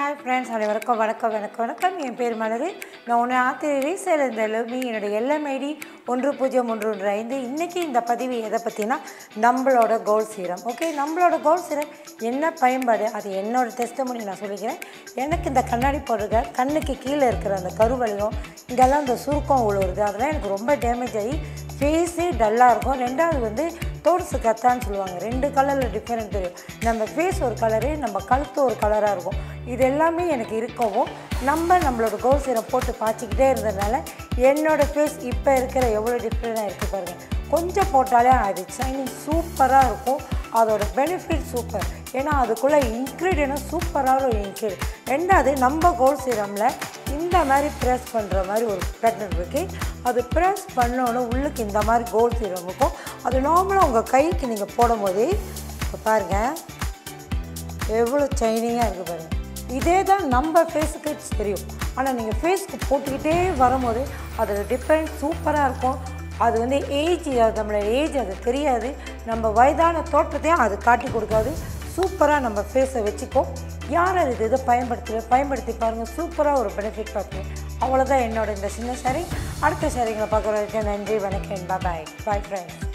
hi friends அனைவருக்கும் வணக்கம் வணக்கம் வணக்கம் என் பேர் மலரு நான் உன்னை ஆத்திரி ரீசேல் இந்த லவ்மி என்னுடைய எல்எம்ஐடி ஒன்று பூஜ்ஜியம் ஒன்று ஒன்று ஐந்து இன்றைக்கி இந்த பதிவு எதை பற்றினா நம்மளோட கோல் சீரம் ஓகே நம்மளோட கோல் சீரம் என்ன பயன்பாடு அது என்னோட டெஸ்ட்டமனி நான் சொல்லிக்கிறேன் எனக்கு இந்த கண்ணாடி போடுற கண்ணுக்கு கீழே இருக்கிற அந்த கருவளையும் இங்கெல்லாம் இந்த சுருக்கம் உழுவுறது அதெல்லாம் எனக்கு ரொம்ப டேமேஜ் ஆகி ஃபேஸே டல்லாக இருக்கும் ரெண்டாவது வந்து தோர்ஸு கத்தான்னு சொல்லுவாங்க ரெண்டு கலரில் டிஃப்ரெண்ட் தெரியும் நம்ம ஃபேஸ் ஒரு கலரு நம்ம கழுத்து ஒரு கலராக இருக்கும் இது எல்லாமே எனக்கு இருக்கவும் நம்ம நம்மளோட கோல் சீரம் போட்டு பாய்ச்சிக்கிட்டே இருந்ததுனால என்னோடய ஃபேஸ் இப்போ இருக்கிற எவ்வளோ டிஃப்ரெண்ட்டாக இருக்குது பாருங்கள் கொஞ்சம் போட்டாலே அது ஷைனிங் சூப்பராக இருக்கும் அதோட பெனிஃபிட் சூப்பர் ஏன்னா அதுக்குள்ளே இன்க்ரீடியனும் சூப்பரான ஒரு இன்க்ரீடியன் ரெண்டாவது நம்ம கோல் சீரமில் இந்த மாதிரி ப்ரெஸ் பண்ணுற மாதிரி ஒரு பேட்டர்ன் இருக்குது அது ப்ரெஸ் பண்ணோன்னு உள்ளுக்கு இந்த மாதிரி கோல் சீரம் இருக்கும் அது நார்மலாக உங்கள் கைக்கு நீங்கள் போடும் போதே இப்போ பாருங்கள் எவ்வளோ சைனிங்காக இருக்குது பாருங்கள் இதே தான் நம்ம ஃபேஸுக்கு தெரியும் ஆனால் நீங்கள் ஃபேஸ்க்கு போட்டுக்கிட்டே வரும்போது அதோட டிஃப்ரெண்ட் சூப்பராக இருக்கும் அது வந்து ஏஜ் நம்மளோட ஏஜ் அது தெரியாது நம்ம வயதான தோற்றத்தையும் அது காட்டி கொடுக்காது சூப்பராக நம்ம ஃபேஸை வச்சுக்கோம் யார் அது இதை பயன்படுத்தி பயன்படுத்தி பாருங்கள் சூப்பராக ஒரு பெனிஃபிட் பார்ப்பீங்க அவ்வளோதான் என்னோட இந்த சின்ன ஷேரிங் அடுத்த ஷேரிங்கில் பார்க்குற வரைக்கும் நன்றி வணக்கம் பாய் பாய் ஃப்ரெண்ட்ஸ்